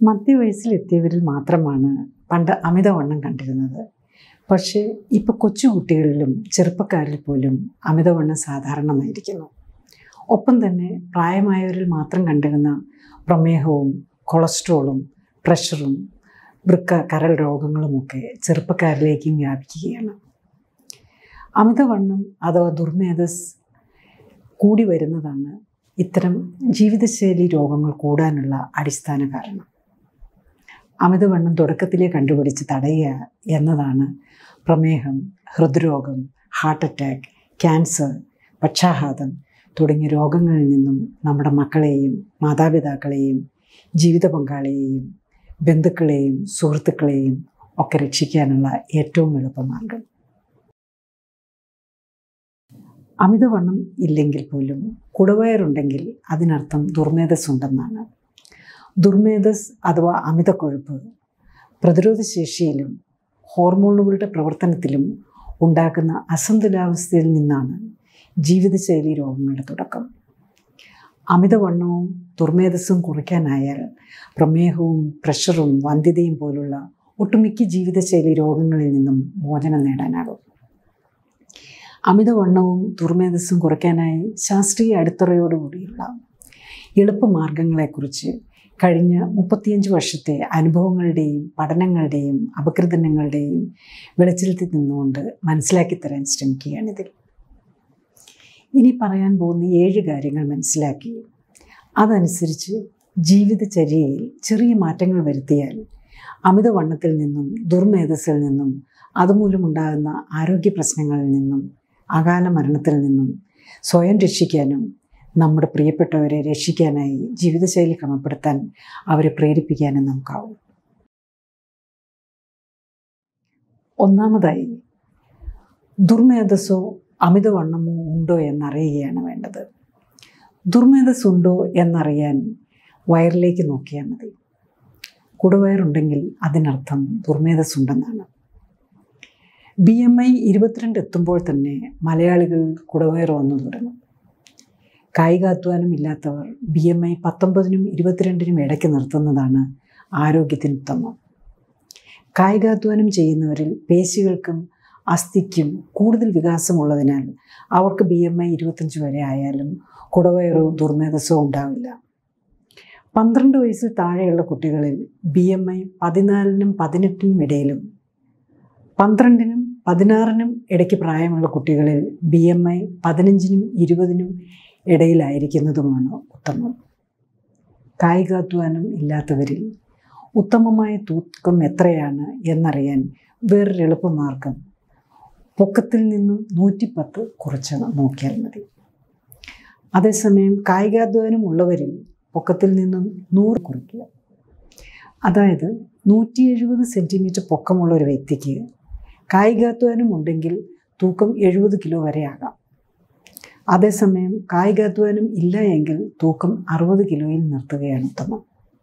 മധ്യവയസ്സിലെത്തിയവരിൽ മാത്രമാണ് പണ്ട് അമിതവണ്ണം കണ്ടിരുന്നത് പക്ഷേ ഇപ്പോൾ കൊച്ചുകുട്ടികളിലും ചെറുപ്പക്കാരിൽ പോലും അമിതവണ്ണം സാധാരണമായിരിക്കുന്നു ഒപ്പം തന്നെ പ്രായമായവരിൽ മാത്രം കണ്ടിരുന്ന പ്രമേഹവും കൊളസ്ട്രോളും പ്രഷറും വൃക്ക കരൾ രോഗങ്ങളുമൊക്കെ ചെറുപ്പക്കാരിലേക്കും വ്യാപിക്കുകയാണ് അമിതവണ്ണം അഥവാ ദുർമേധസ് കൂടി വരുന്നതാണ് ഇത്തരം ജീവിതശൈലി രോഗങ്ങൾ കൂടാനുള്ള അടിസ്ഥാന കാരണം അമിതവണ്ണം തുടക്കത്തിലേ കണ്ടുപിടിച്ച് തടയുക എന്നതാണ് പ്രമേഹം ഹൃദ്രോഗം ഹാർട്ട് അറ്റാക്ക് ക്യാൻസർ പക്ഷാഘാതം തുടങ്ങിയ രോഗങ്ങളിൽ നിന്നും നമ്മുടെ മക്കളെയും മാതാപിതാക്കളെയും ജീവിത പങ്കാളിയെയും ബന്ധുക്കളെയും സുഹൃത്തുക്കളെയും ഒക്കെ രക്ഷിക്കാനുള്ള ഏറ്റവും എളുപ്പമാർഗം അമിതവണ്ണം ഇല്ലെങ്കിൽ പോലും കുടവയറുണ്ടെങ്കിൽ അതിനർത്ഥം ദുർമേധസ് ഉണ്ടെന്നാണ് ദുർമേധസ് അഥവാ അമിത കൊഴുപ്പ് പ്രതിരോധശേഷിയിലും ഹോർമോണുകളുടെ പ്രവർത്തനത്തിലും ഉണ്ടാക്കുന്ന അസന്തുലാവസ്ഥയിൽ നിന്നാണ് ജീവിതശൈലി രോഗങ്ങളുടെ തുടക്കം അമിതവണ്ണവും ദുർമേധസ്സും കുറയ്ക്കാനായാൽ പ്രമേഹവും പ്രഷറും വന്ധ്യതയും പോലുള്ള ഒട്ടുമിക്ക ജീവിതശൈലി രോഗങ്ങളിൽ നിന്നും മോചനം നേടാനാകും അമിതവണ്ണവും ദുർമേധസ്സും കുറയ്ക്കാനായി ശാസ്ത്രീയ അടിത്തറയോടുകൂടിയുള്ള എളുപ്പമാർഗങ്ങളെക്കുറിച്ച് കഴിഞ്ഞ മുപ്പത്തിയഞ്ച് വർഷത്തെ അനുഭവങ്ങളുടെയും പഠനങ്ങളുടെയും അപകൃതനങ്ങളുടെയും വെളിച്ചത്തിൽ നിന്നുകൊണ്ട് മനസ്സിലാക്കി തരാൻ ശ്രമിക്കുകയാണിതിൽ ഇനി പറയാൻ പോകുന്ന ഏഴ് കാര്യങ്ങൾ മനസ്സിലാക്കി അതനുസരിച്ച് ജീവിതചര്യയിൽ ചെറിയ മാറ്റങ്ങൾ വരുത്തിയാൽ അമിതവണ്ണത്തിൽ നിന്നും ദുർമേധസ്സിൽ നിന്നും അതുമൂലമുണ്ടാകുന്ന ആരോഗ്യ പ്രശ്നങ്ങളിൽ നിന്നും അകാല മരണത്തിൽ നിന്നും സ്വയം രക്ഷിക്കാനും നമ്മുടെ പ്രിയപ്പെട്ടവരെ രക്ഷിക്കാനായി ജീവിതശൈലി ക്രമപ്പെടുത്താൻ അവരെ പ്രേരിപ്പിക്കാനും നമുക്കാവും ഒന്നാമതായി ദുർമേധസ്സോ അമിതവണ്ണമോ ഉണ്ടോ എന്നറിയുകയാണ് വേണ്ടത് ദുർമേധസ് ഉണ്ടോ എന്നറിയാൻ വയറിലേക്ക് നോക്കിയാൽ മതി കുടവയറുണ്ടെങ്കിൽ അതിനർത്ഥം ദുർമേധസ് ഉണ്ടെന്നാണ് ബി എം ഐ ഇരുപത്തിരണ്ട് എത്തുമ്പോൾ തന്നെ മലയാളികൾ കുടവയർ വന്നു തുടങ്ങും കായികാധ്വാനം ഇല്ലാത്തവർ ബി എം ഐ പത്തൊമ്പതിനും ഇരുപത്തിരണ്ടിനും ഇടയ്ക്ക് നിർത്തുന്നതാണ് ആരോഗ്യത്തിന് ഉത്തമം കായികാധ്വാനം ചെയ്യുന്നവരിൽ പേശികൾക്കും അസ്ഥിക്കും കൂടുതൽ വികാസമുള്ളതിനാൽ അവർക്ക് ബി എം ഐ ഇരുപത്തഞ്ച് വരെ ആയാലും കുടവയറോ ദുർമേധസ്സോ ഉണ്ടാവില്ല പന്ത്രണ്ട് വയസ്സിൽ താഴെയുള്ള കുട്ടികളിൽ ബി എം ഐ പതിനാലിനും പതിനെട്ടിനും ഇടയിലും പന്ത്രണ്ടിനും പതിനാറിനും ഇടയ്ക്ക് പ്രായമുള്ള കുട്ടികളിൽ ബി എം ഐ പതിനഞ്ചിനും ഇരുപതിനും ഇടയിലായിരിക്കുന്നതുമാണ് ഉത്തമം കായികാധ്വാനം ഇല്ലാത്തവരിൽ ഉത്തമമായ തൂക്കം എത്രയാണ് എന്നറിയാൻ വേറൊരു എളുപ്പമാർഗം പൊക്കത്തിൽ നിന്നും നൂറ്റിപ്പത്ത് കുറച്ച് നോക്കിയാൽ മതി അതേസമയം കായികാധ്വാനം ഉള്ളവരിൽ പൊക്കത്തിൽ നിന്നും നൂറ് കുറയ്ക്കുക അതായത് നൂറ്റി എഴുപത് സെൻറ്റിമീറ്റർ പൊക്കമുള്ള ഒരു വ്യക്തിക്ക് കായികാധ്വാനം ഉണ്ടെങ്കിൽ തൂക്കം എഴുപത് കിലോ വരെ ആകാം അതേസമയം കായികാധ്വാനം ഇല്ല എങ്കിൽ തൂക്കം അറുപത് കിലോയിൽ നിർത്തുകയാണ് ഉത്തമം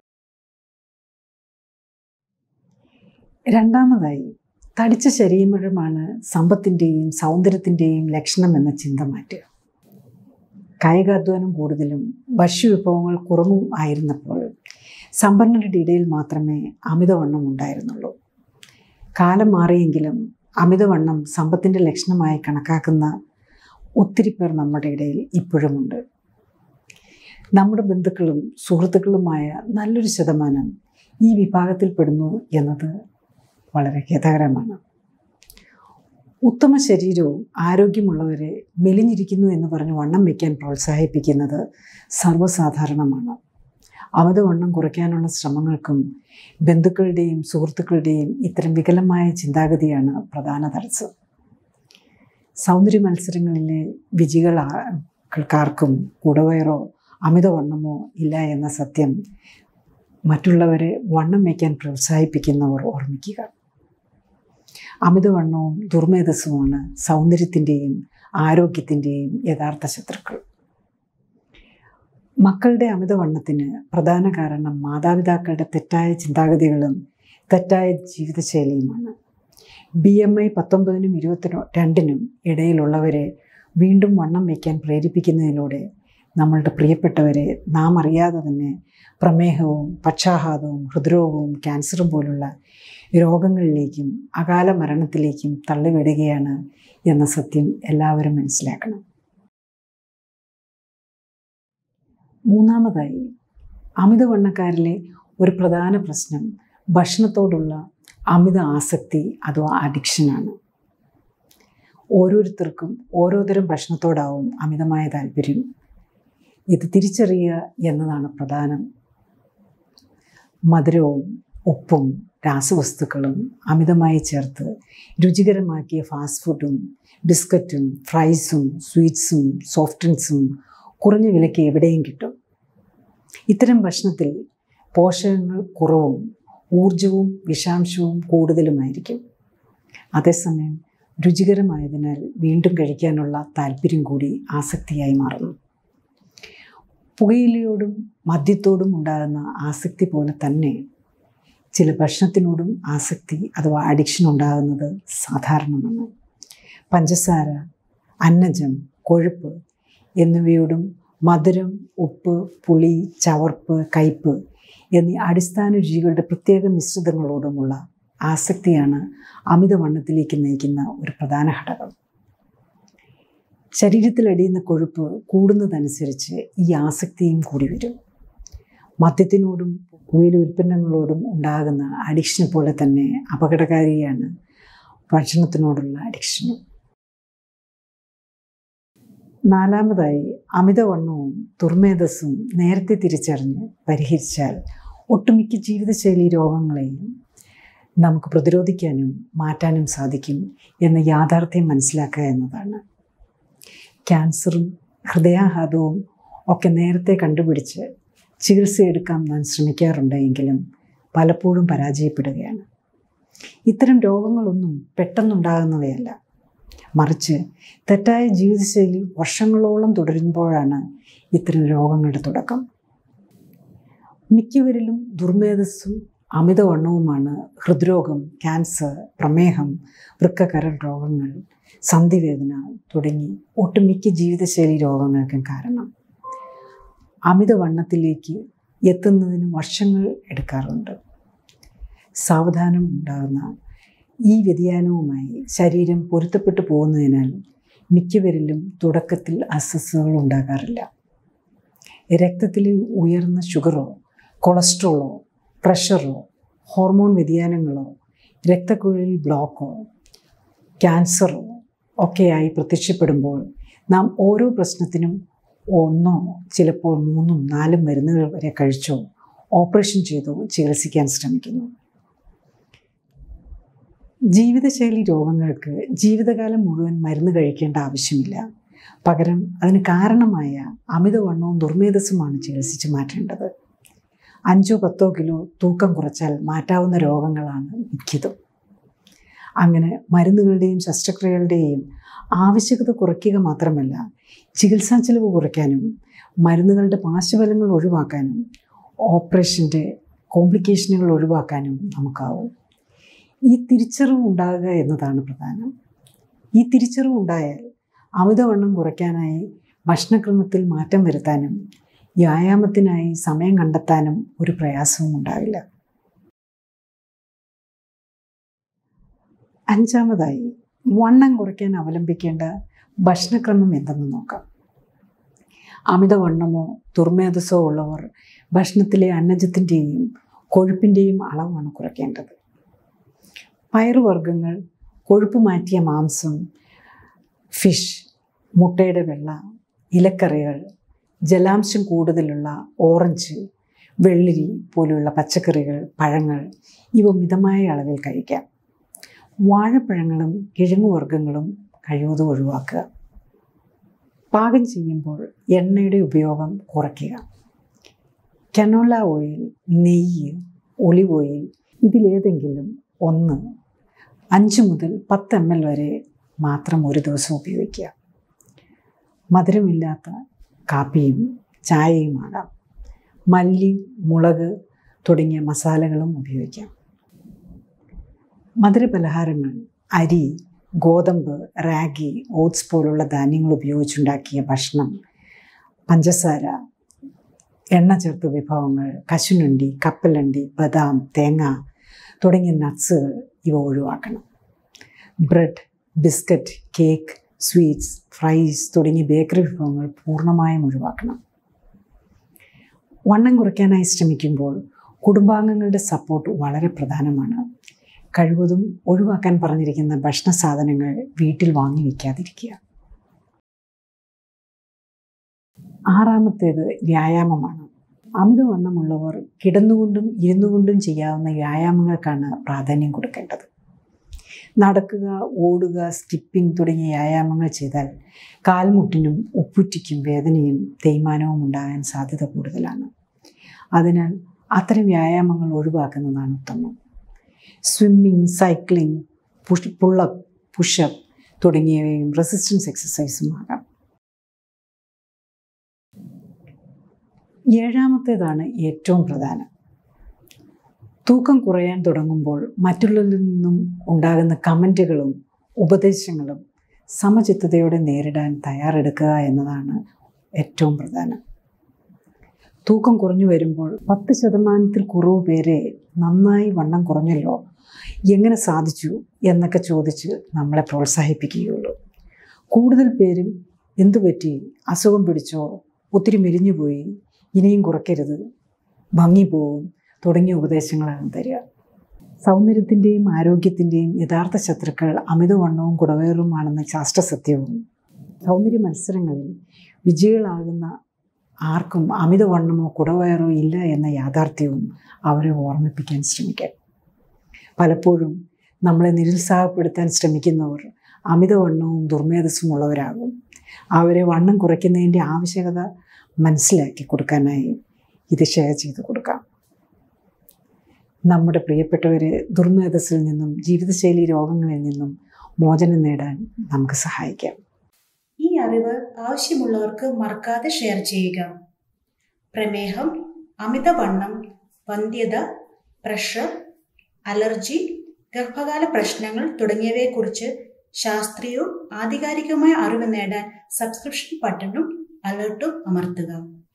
രണ്ടാമതായി തടിച്ച ശരീരമാണ് സമ്പത്തിൻ്റെയും സൗന്ദര്യത്തിൻ്റെയും ലക്ഷണം എന്ന ചിന്ത മാറ്റുക കായികാധ്വാനം കൂടുതലും ഭക്ഷ്യവിഭവങ്ങൾ കുറവും ആയിരുന്നപ്പോൾ സമ്പന്നരുടെ ഇടയിൽ മാത്രമേ അമിതവണ്ണം ഉണ്ടായിരുന്നുള്ളൂ കാലം മാറിയെങ്കിലും അമിതവണ്ണം സമ്പത്തിൻ്റെ ലക്ഷണമായി കണക്കാക്കുന്ന ഒത്തിരി പേർ നമ്മുടെ ഇടയിൽ ഇപ്പോഴുമുണ്ട് നമ്മുടെ ബന്ധുക്കളും സുഹൃത്തുക്കളുമായ നല്ലൊരു ശതമാനം ഈ വിഭാഗത്തിൽപ്പെടുന്നു എന്നത് വളരെ ഖേദകരമാണ് ഉത്തമ ശരീരവും ആരോഗ്യമുള്ളവരെ മെലിഞ്ഞിരിക്കുന്നു എന്ന് പറഞ്ഞ് വണ്ണം വയ്ക്കാൻ പ്രോത്സാഹിപ്പിക്കുന്നത് സർവ്വസാധാരണമാണ് അമിതവണ്ണം കുറയ്ക്കാനുള്ള ശ്രമങ്ങൾക്കും ബന്ധുക്കളുടെയും സുഹൃത്തുക്കളുടെയും ഇത്തരം വികലമായ ചിന്താഗതിയാണ് പ്രധാന തടസ്സം സൗന്ദര്യ മത്സരങ്ങളിലെ വിജയികൾക്കാർക്കും കുടവയറോ അമിതവണ്ണമോ ഇല്ല എന്ന സത്യം മറ്റുള്ളവരെ വണ്ണം വയ്ക്കാൻ പ്രോത്സാഹിപ്പിക്കുന്നവർ ഓർമ്മിക്കുക അമിതവണ്ണവും ദുർമേധസ്സുമാണ് സൗന്ദര്യത്തിൻ്റെയും ആരോഗ്യത്തിൻ്റെയും യഥാർത്ഥ ശത്രുക്കൾ മക്കളുടെ അമിതവണ്ണത്തിന് പ്രധാന കാരണം മാതാപിതാക്കളുടെ തെറ്റായ ചിന്താഗതികളും തെറ്റായ ജീവിതശൈലിയുമാണ് ബി എം ഐ പത്തൊമ്പതിനും ഇരുപത്തി രണ്ടിനും ഇടയിലുള്ളവരെ വീണ്ടും വണ്ണം വയ്ക്കാൻ പ്രേരിപ്പിക്കുന്നതിലൂടെ നമ്മളുടെ പ്രിയപ്പെട്ടവരെ നാം അറിയാതെ തന്നെ പ്രമേഹവും പക്ഷാഘാതവും ഹൃദ്രോഗവും ക്യാൻസറും പോലുള്ള രോഗങ്ങളിലേക്കും അകാല മരണത്തിലേക്കും തള്ളിവിടുകയാണ് എന്ന സത്യം എല്ലാവരും മനസ്സിലാക്കണം മൂന്നാമതായി അമിതവണ്ണക്കാരിലെ ഒരു പ്രധാന പ്രശ്നം ഭക്ഷണത്തോടുള്ള അമിത ആസക്തി അഥവാ അഡിക്ഷനാണ് ഓരോരുത്തർക്കും ഓരോതരം ഭക്ഷണത്തോടാവും അമിതമായ താല്പര്യം ഇത് തിരിച്ചറിയുക എന്നതാണ് പ്രധാനം മധുരവും ഉപ്പും രാസവസ്തുക്കളും അമിതമായി ചേർത്ത് രുചികരമാക്കിയ ഫാസ്റ്റ് ഫുഡും ബിസ്ക്കറ്റും ഫ്രൈസും സ്വീറ്റ്സും സോഫ്റ്റ് ഡ്രിങ്ക്സും കുറഞ്ഞ വിലയ്ക്ക് എവിടെയും കിട്ടും ഇത്തരം ഭക്ഷണത്തിൽ പോഷകങ്ങൾ കുറവും ഊർജവും വിഷാംശവും കൂടുതലുമായിരിക്കും അതേസമയം രുചികരമായതിനാൽ വീണ്ടും കഴിക്കാനുള്ള താല്പര്യം കൂടി ആസക്തിയായി മാറുന്നു പുകയിലയോടും മദ്യത്തോടും ഉണ്ടാകുന്ന ആസക്തി പോലെ തന്നെ ചില ഭക്ഷണത്തിനോടും ആസക്തി അഥവാ അഡിക്ഷൻ ഉണ്ടാകുന്നത് സാധാരണമാണ് പഞ്ചസാര അന്നജം കൊഴുപ്പ് എന്നിവയോടും മധുരം ഉപ്പ് പുളി ചവർപ്പ് കയ്പ് എന്നീ അടിസ്ഥാന രുചികളുടെ പ്രത്യേക മിശ്രിതങ്ങളോടുമുള്ള ആസക്തിയാണ് അമിതവണ്ണത്തിലേക്ക് നയിക്കുന്ന ഒരു പ്രധാന ഘടകം ശരീരത്തിൽ അടിയുന്ന കൊഴുപ്പ് കൂടുന്നതനുസരിച്ച് ഈ ആസക്തിയും കൂടി വരും മദ്യത്തിനോടും പുകയില ഉൽപ്പന്നങ്ങളോടും ഉണ്ടാകുന്ന അഡിക്ഷനെ പോലെ തന്നെ അപകടകാരിയാണ് ഭക്ഷണത്തിനോടുള്ള അഡിക്ഷനും നാലാമതായി അമിതവണ്ണവും ദുർമേധസ്സും നേരത്തെ തിരിച്ചറിഞ്ഞ് പരിഹരിച്ചാൽ ഒട്ടുമിക്ക ജീവിതശൈലി രോഗങ്ങളെയും നമുക്ക് പ്രതിരോധിക്കാനും മാറ്റാനും സാധിക്കും എന്ന യാഥാർത്ഥ്യം മനസ്സിലാക്കുക എന്നതാണ് ക്യാൻസറും ഹൃദയാഘാതവും ഒക്കെ നേരത്തെ കണ്ടുപിടിച്ച് ചികിത്സയെടുക്കാൻ നാം ശ്രമിക്കാറുണ്ടെങ്കിലും പലപ്പോഴും പരാജയപ്പെടുകയാണ് ഇത്തരം രോഗങ്ങളൊന്നും പെട്ടെന്നുണ്ടാകുന്നവയല്ല മറിച്ച് തെറ്റായ ജീവിതശൈലി വർഷങ്ങളോളം തുടരുമ്പോഴാണ് ഇത്തരം രോഗങ്ങളുടെ തുടക്കം മിക്കവരിലും ദുർമേധസ്സും അമിതവണ്ണവുമാണ് ഹൃദ്രോഗം ക്യാൻസർ പ്രമേഹം വൃക്കകരൾ രോഗങ്ങൾ സന്ധിവേദന തുടങ്ങി ഒട്ടുമിക്ക ജീവിതശൈലി രോഗങ്ങൾക്കും കാരണം അമിതവണ്ണത്തിലേക്ക് എത്തുന്നതിന് വർഷങ്ങൾ എടുക്കാറുണ്ട് സാവധാനം ഉണ്ടാകുന്ന ഈ വ്യതിയാനവുമായി ശരീരം പൊരുത്തപ്പെട്ടു പോകുന്നതിനാൽ മിക്കവരിലും തുടക്കത്തിൽ അസ്വസ്ഥതകൾ ഉണ്ടാകാറില്ല രക്തത്തിലെ ഉയർന്ന ഷുഗറോ കൊളസ്ട്രോളോ പ്രഷറോ ഹോർമോൺ വ്യതിയാനങ്ങളോ രക്തക്കുഴലിൽ ബ്ലോക്കോ ക്യാൻസറോ ഒക്കെയായി പ്രത്യക്ഷപ്പെടുമ്പോൾ നാം ഓരോ പ്രശ്നത്തിനും ഒന്നോ ചിലപ്പോൾ മൂന്നും നാലും മരുന്നുകൾ വരെ കഴിച്ചോ ഓപ്പറേഷൻ ചെയ്തോ ചികിത്സിക്കാൻ ശ്രമിക്കുന്നു ജീവിതശൈലി രോഗങ്ങൾക്ക് ജീവിതകാലം മുഴുവൻ മരുന്ന് കഴിക്കേണ്ട ആവശ്യമില്ല പകരം അതിന് കാരണമായ അമിതവണ്ണവും ദുർമേധസ്സുമാണ് ചികിത്സിച്ച് മാറ്റേണ്ടത് അഞ്ചോ പത്തോ കിലോ തൂക്കം കുറച്ചാൽ മാറ്റാവുന്ന രോഗങ്ങളാണ് മിക്കതും അങ്ങനെ മരുന്നുകളുടെയും ശസ്ത്രക്രിയകളുടെയും ആവശ്യകത കുറയ്ക്കുക മാത്രമല്ല ചികിത്സാ ചെലവ് കുറയ്ക്കാനും മരുന്നുകളുടെ പാർശ്വഫലങ്ങൾ ഒഴിവാക്കാനും ഓപ്പറേഷൻ്റെ കോംപ്ലിക്കേഷനുകൾ ഒഴിവാക്കാനും നമുക്കാവും ഈ തിരിച്ചറിവ് ഉണ്ടാകുക എന്നതാണ് പ്രധാനം ഈ തിരിച്ചറിവ് ഉണ്ടായാൽ അമിതവണ്ണം കുറയ്ക്കാനായി ഭക്ഷണക്രമത്തിൽ മാറ്റം വരുത്താനും വ്യായാമത്തിനായി സമയം കണ്ടെത്താനും ഒരു പ്രയാസവും ഉണ്ടാവില്ല അഞ്ചാമതായി വണ്ണം കുറയ്ക്കാൻ അവലംബിക്കേണ്ട ഭക്ഷണക്രമം എന്തെന്ന് നോക്കാം അമിതവണ്ണമോ ദുർമേധസ്സോ ഉള്ളവർ ഭക്ഷണത്തിലെ അന്നജത്തിൻ്റെയും കൊഴുപ്പിൻ്റെയും അളവാണ് കുറയ്ക്കേണ്ടത് പയറുവർഗ്ഗങ്ങൾ കൊഴുപ്പ് മാറ്റിയ മാംസം ഫിഷ് മുട്ടയുടെ വെള്ള ഇലക്കറികൾ ജലാംശം കൂടുതലുള്ള ഓറഞ്ച് വെള്ളിരി പോലുള്ള പച്ചക്കറികൾ പഴങ്ങൾ ഇവ മിതമായ അളവിൽ കഴിക്കാം വാഴപ്പഴങ്ങളും കിഴങ്ങുവർഗ്ഗങ്ങളും കഴിവതും ഒഴിവാക്കുക പാകം ചെയ്യുമ്പോൾ എണ്ണയുടെ ഉപയോഗം കുറയ്ക്കുക കനോല ഓയിൽ നെയ്യ് ഒളിവ് ഓയിൽ ഇതിലേതെങ്കിലും ഒന്ന് അഞ്ച് മുതൽ പത്ത് എം എൽ വരെ മാത്രം ഒരു ദിവസം ഉപയോഗിക്കുക മധുരമില്ലാത്ത കാപ്പിയും ചായയുമാകാം മല്ലി മുളക് തുടങ്ങിയ മസാലകളും ഉപയോഗിക്കാം മധുരപലഹാരങ്ങൾ അരി ഗോതമ്പ് റാഗി ഓട്സ് പോലുള്ള ധാന്യങ്ങൾ ഉപയോഗിച്ചുണ്ടാക്കിയ ഭക്ഷണം പഞ്ചസാര എണ്ണ ചേർത്ത വിഭവങ്ങൾ കശുനണ്ടി കപ്പലണ്ടി ബദാം തേങ്ങ തുടങ്ങിയ നട്ട്സുകൾ ഇവ ഒഴിവാക്കണം bread biscuit cake sweets fries തുടങ്ങിയ ബേക്കറി വിഭവങ്ങൾ പൂർണ്ണമായും ഒഴിവാക്കണം വണ്ണം കുറയ്ക്കാനായി ശ്രമിക്കുമ്പോൾ കുടുംബാംഗങ്ങളുടെ സപ്പോർട്ട് വളരെ പ്രധാനമാണ് കഴിവതും ഒഴിവാക്കാൻ പറഞ്ഞിരിക്കുന്ന ഭക്ഷണ സാധനങ്ങൾ വീട്ടിൽ വാങ്ങി വയ്ക്കാതിരിക്കുക ആറാമത്തേത് വ്യായാമമാണ് അമിതവണ്ണമുള്ളവർ കിടന്നുകൊണ്ടും ഇരുന്നുകൊണ്ടും ചെയ്യാവുന്ന വ്യായാമങ്ങൾക്കാണ് പ്രാധാന്യം കൊടുക്കേണ്ടത് നടക്കുക ഓടുക സ്കിപ്പിംഗ് തുടങ്ങിയ വ്യായാമങ്ങൾ ചെയ്താൽ കാൽമുട്ടിനും ഉപ്പുറ്റിക്കും വേദനയും തേയ്മാനവും ഉണ്ടാകാൻ സാധ്യത കൂടുതലാണ് അതിനാൽ അത്തരം വ്യായാമങ്ങൾ ഒഴിവാക്കുന്നതാണ് ഉത്തമം swimming cycling push pullup pushup തുടങ്ങിയവയും റെസിസ്റ്റൻസ് എക്സസൈസും ആകാം ഏഴാമത്തേതാണ് ഏറ്റവും പ്രധാനം തൂക്കം കുറയാൻ തുടങ്ങുമ്പോൾ മറ്റുള്ളവരിൽ നിന്നും ഉണ്ടാകുന്ന കമൻറ്റുകളും ഉപദേശങ്ങളും സമചിത്തതയോടെ നേരിടാൻ തയ്യാറെടുക്കുക എന്നതാണ് ഏറ്റവും പ്രധാനം തൂക്കം കുറഞ്ഞു വരുമ്പോൾ പത്ത് ശതമാനത്തിൽ കുറവ് പേരെ നന്നായി വണ്ണം കുറഞ്ഞല്ലോ എങ്ങനെ സാധിച്ചു എന്നൊക്കെ ചോദിച്ച് നമ്മളെ പ്രോത്സാഹിപ്പിക്കുകയുള്ളൂ കൂടുതൽ പേരും എന്തു പറ്റി അസുഖം പിടിച്ചോ ഒത്തിരി മെലിഞ്ഞുപോയി ഇനിയും കുറയ്ക്കരുത് ഭംഗി പോവും തുടങ്ങിയ ഉപദേശങ്ങളാണ് തരിക സൗന്ദര്യത്തിൻ്റെയും ആരോഗ്യത്തിൻ്റെയും യഥാർത്ഥ ശത്രുക്കൾ അമിതവണ്ണവും കുടവേറുമാണെന്ന ശാസ്ത്രസത്യവും സൗന്ദര്യ മത്സരങ്ങളിൽ വിജയികളാകുന്ന ആർക്കും അമിതവണ്ണമോ കുടവയറോ ഇല്ല എന്ന യാഥാർത്ഥ്യവും അവരെ ഓർമ്മിപ്പിക്കാൻ ശ്രമിക്കാൻ പലപ്പോഴും നമ്മളെ നിരുത്സാഹപ്പെടുത്താൻ ശ്രമിക്കുന്നവർ അമിതവണ്ണവും ദുർമേധസ്സും ഉള്ളവരാകും അവരെ വണ്ണം കുറയ്ക്കുന്നതിൻ്റെ ആവശ്യകത മനസ്സിലാക്കി കൊടുക്കാനായി ഇത് ഷെയർ ചെയ്ത് കൊടുക്കാം നമ്മുടെ പ്രിയപ്പെട്ടവരെ ദുർമേധസ്സിൽ നിന്നും ജീവിതശൈലി രോഗങ്ങളിൽ നിന്നും മോചനം നേടാൻ നമുക്ക് സഹായിക്കാം ഈ അറിവ് ആവശ്യമുള്ളവർക്ക് മറക്കാതെ ഷെയർ ചെയ്യുക പ്രമേഹം അമിതവണ്ണം വന്ധ്യത പ്രഷർ അലർജി ഗർഭകാല പ്രശ്നങ്ങൾ തുടങ്ങിയവയെക്കുറിച്ച് ശാസ്ത്രീയവും ആധികാരികവുമായ അറിവ് നേടാൻ സബ്സ്ക്രിപ്ഷൻ ബട്ടണും അലർട്ടും അമർത്തുക